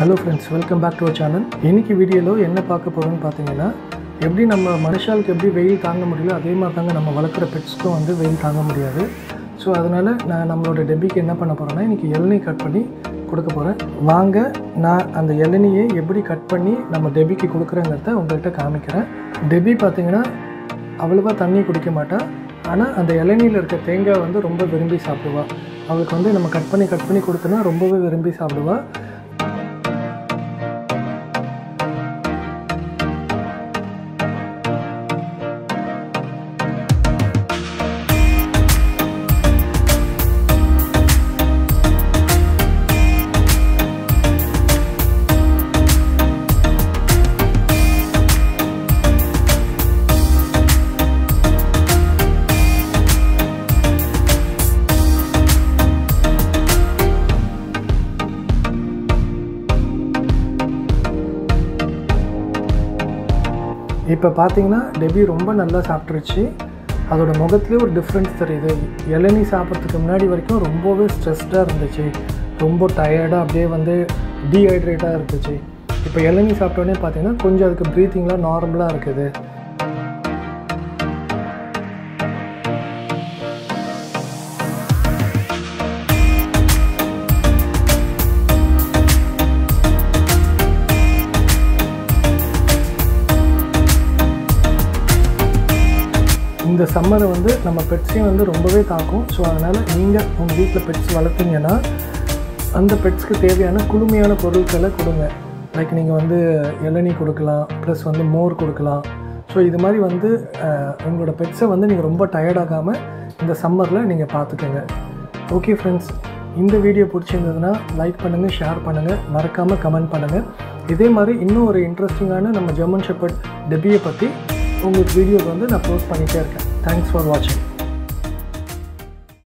hello friends welcome back to our channel இன்னைக்கு வீடியோவில் என்ன பார்க்க போகிறோம்னு பார்த்தீங்கன்னா எப்படி நம்ம மனுஷாளுக்கு எப்படி வெயில் தாங்க முடியல அதே மாதிரி தாங்க நம்ம வளர்க்குற பெட்ஸ்க்கும் வந்து வெயில் தாங்க முடியாது ஸோ அதனால் நான் நம்மளோட டெபிக்கு என்ன பண்ண போகிறேன்னா இன்றைக்கி இளநீ கட் பண்ணி கொடுக்க போகிறேன் வாங்க நான் அந்த இளநியை எப்படி கட் பண்ணி நம்ம டெபிக்கு கொடுக்குறேங்கிறத உங்கள்கிட்ட காமிக்கிறேன் டெபி பார்த்தீங்கன்னா அவ்வளோவா தண்ணி குடிக்க மாட்டா ஆனால் அந்த இளநியில் இருக்க தேங்காய் வந்து ரொம்ப விரும்பி சாப்பிடுவா அவளுக்கு வந்து நம்ம கட் பண்ணி கட் பண்ணி கொடுத்தோன்னா ரொம்பவே விரும்பி சாப்பிடுவா இப்போ பார்த்தீங்கன்னா டெபி ரொம்ப நல்லா சாப்பிட்ருச்சு அதோட முகத்துலேயே ஒரு டிஃப்ரென்ஸ் தெரியுது இளநீ சாப்பிட்றதுக்கு முன்னாடி வரைக்கும் ரொம்பவே ஸ்ட்ரெஸ்டாக இருந்துச்சு ரொம்ப டயர்டாக அப்படியே வந்து டீஹைட்ரேட்டாக இருந்துச்சு இப்போ இளநீ சாப்பிட்டோன்னே பார்த்தீங்கன்னா கொஞ்சம் அதுக்கு ப்ரீத்திங்லாம் நார்மலாக இருக்குது இந்த சம்மரை வந்து நம்ம பெட்ஸையும் வந்து ரொம்பவே தாக்கும் ஸோ அதனால் நீங்கள் உங்கள் வீட்டில் பெட்ஸ் வளர்த்தீங்கன்னா அந்த பெட்ஸ்க்கு தேவையான குளுமையான பொருட்களை கொடுங்க லைக் நீங்கள் வந்து இளநீ கொடுக்கலாம் ப்ளஸ் வந்து மோர் கொடுக்கலாம் ஸோ இது மாதிரி வந்து அஹ், உங்களோட பெட்ஸை வந்து நீங்கள் ரொம்ப டயர்டாகாமல் இந்த சம்மரில் நீங்கள் பார்த்துக்கோங்க ஓகே ஃப்ரெண்ட்ஸ் இந்த வீடியோ பிடிச்சிருந்ததுன்னா லைக் பண்ணுங்கள் ஷேர் பண்ணுங்கள் மறக்காமல் கமெண்ட் பண்ணுங்கள் இதே மாதிரி இன்னும் ஒரு இன்ட்ரெஸ்டிங்கான நம்ம ஜெர்மன் ஷெப்பர்ட் டெபியை பற்றி உங்களுக்கு வீடியோஸ் வந்து நான் போஸ்ட் பண்ணிகிட்டே இருக்கேன் தேங்க்ஸ் ஃபார் வாட்சிங்